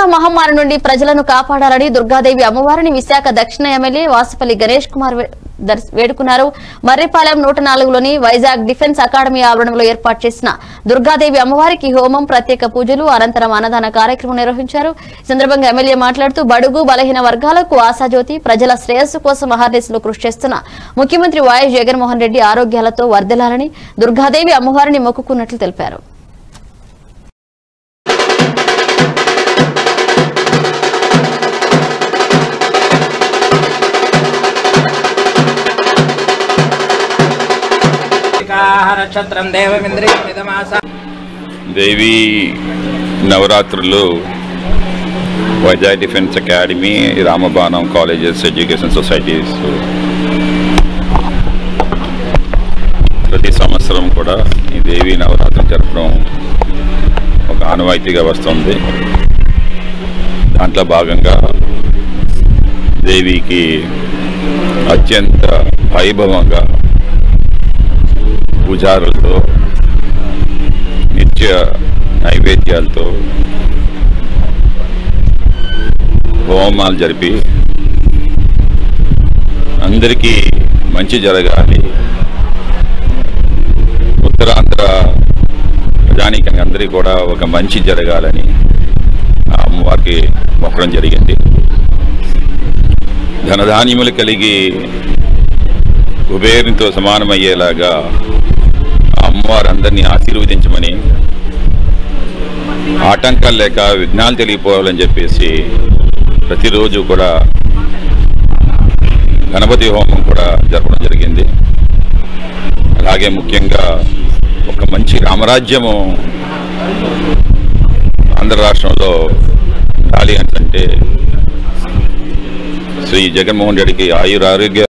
మహమ్మారి నుండి ప్రజలను కాపాడాలని దుర్గాదేవి అమ్మవారిని విశాఖ దక్షిణ ఎమ్మెల్యే వాసుపల్లి గణేష్ కుమార్ వే- దర్శ- వేడుకున్నారు మర్రిపాలెం నూట నాలుగులోని వైజాగ్ డిఫెన్స్ అకాడమీ ఆవరణలో ఏర్పాటు చేసిన దుర్గాదేవి అమ్మవారికి హోమం ప్రత్యేక పూజలు అనంతరం అన్నదాన కార్యక్రమం నిర్వహించారు ఈ సందర్భంగా ఎమ్మెల్యే మాట్లాడుతూ బడుగు బలహీన వర్గాలకు ఆశాజ్యోతి ప్రజల శ్రేయస్సు కోసం అహర్నిశలు కృషి చేస్తున్న ముఖ్యమంత్రి వైఎస్ జగన్మోహన్ రెడ్డి ఆరోగ్యాలతో వర్ధిల్లాలని దుర్గాదేవి అమ్మవారిని మొక్కుకున్నట్లు తెలిపారు నక్షత్రం దేవమింద్రియమిదమాస దేవి నవరాత్రులు Vizag defence academy Ramabanam colleges education societies ప్రతి సంవత్సరం కూడా ఈ దేవి నవరాత్రులు జరపడం ఒక ఆనవాయితీగా వస్తుంది దాంట్లో భాగంగా దేవికి అత్యంత వైభవంగా పూజారులతో నిత్య నైవేద్యాలతో హోమాలు జరిపి అందరికీ మంచి జరగాలి ఉత్తరాంధ్ర ప్రజానీకానికి అందరికీ కూడా ఒక మంచి జరగాలని ఆ అమ్మవారికి మొక్కడం జరిగింది ధనధాన్యములు కలిగి కుబేరునితో సమానమయ్యేలాగా ఆ అమ్మవారు అందరినీ ఆశీర్వదించమని ఆటంకాలు లేక విఘ్నాలు తెలియపోవాలని చెప్పేసి ప్రతిరోజు కూడా గణపతి హోమం కూడా జరపడం జరిగింది అలాగే ముఖ్యంగా ఒక మంచి రామరాజ్యము ఆంధ్ర రాష్ట్రంలో ఉండాలి అంటే శ్రీ జగన్మోహన్ రెడ్డికి ఆయురారోగ్య